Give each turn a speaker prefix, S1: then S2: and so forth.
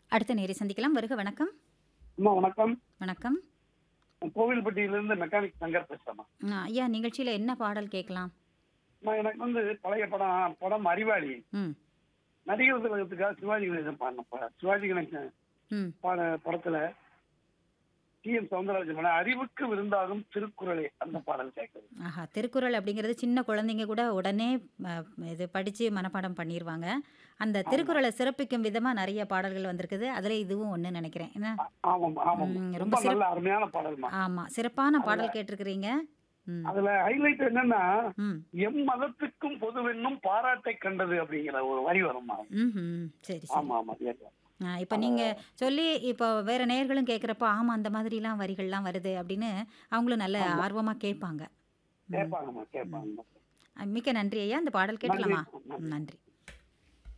S1: அடுத்த நேரை சந்திக்கலாம் வருக வணக்கம்
S2: அம்மா வணக்கம்
S1: வணக்கம்
S2: கோவில்பட்டியிலிருந்து மெக்கானிக் சங்கர் பேசுறேம்மா
S1: ஆ, ஐயா நிகழ்ச்சியில் என்ன பாடல் கேட்கலாம்
S2: அம்மா, எனக்கு வந்து பழைய படம் படம் அறிவாளி
S1: ம்
S2: நடிகர் திலகத்துக்காக சிவாஜி கணேசன் பாடின படம் சிவாஜி கணேசன்
S1: ம்
S2: பாட படத்துல டி எம் சவுந்தரராஜன் படம் அறிவுக்கு விருந்தாகும் திருக்குறளே அந்த பாடல் கேட்குது
S1: ஆஹா திருக்குறள் அப்படிங்கிறது சின்ன குழந்தைங்க கூட உடனே அ, இது படித்து மனப்பாடம் பண்ணிடுவாங்க அந்த திருக்குறளை சிறப்பிக்கும் விதமாக நிறைய பாடல்கள் வந்திருக்குது அதில் இதுவும் ஒன்று நினைக்கிறேன் என்ன
S2: ஆமாம் ஆமாம்
S1: ம், ரொம்ப
S2: ரொம்ப
S1: சிறப்பு.
S2: நல்ல அருமையான பாடல்மா
S1: ஆமாம் சிறப்பான பாடல் கேட்டிருக்கிறீங்க ம்
S2: அதுல ஹைலைட் என்னன்னா
S1: ம்
S2: எம் மதத்துக்கும் பொதுவென்னும் பாராட்டை கண்டது அப்படிங்கிற ஒரு வரி வருமா
S1: ம் ம் சரி சரி
S2: ஆமா ஆமா yes.
S1: இப்போ நீங்கள் சொல்லி இப்போ வேற நேயர்களும் கேட்குறப்ப ஆமாம் அந்த மாதிரிலாம் வரிகள்லாம் வருது அப்படின்னு அவங்களும் நல்ல ஆர்வமாக கேட்பாங்க
S2: கேட்பாங்கம்மா கேட்பாங்கம்மா
S1: மிக்க நன்றி ஐயா அந்த பாடல் கேட்கலாமா
S2: நன்றி.
S1: நன்றி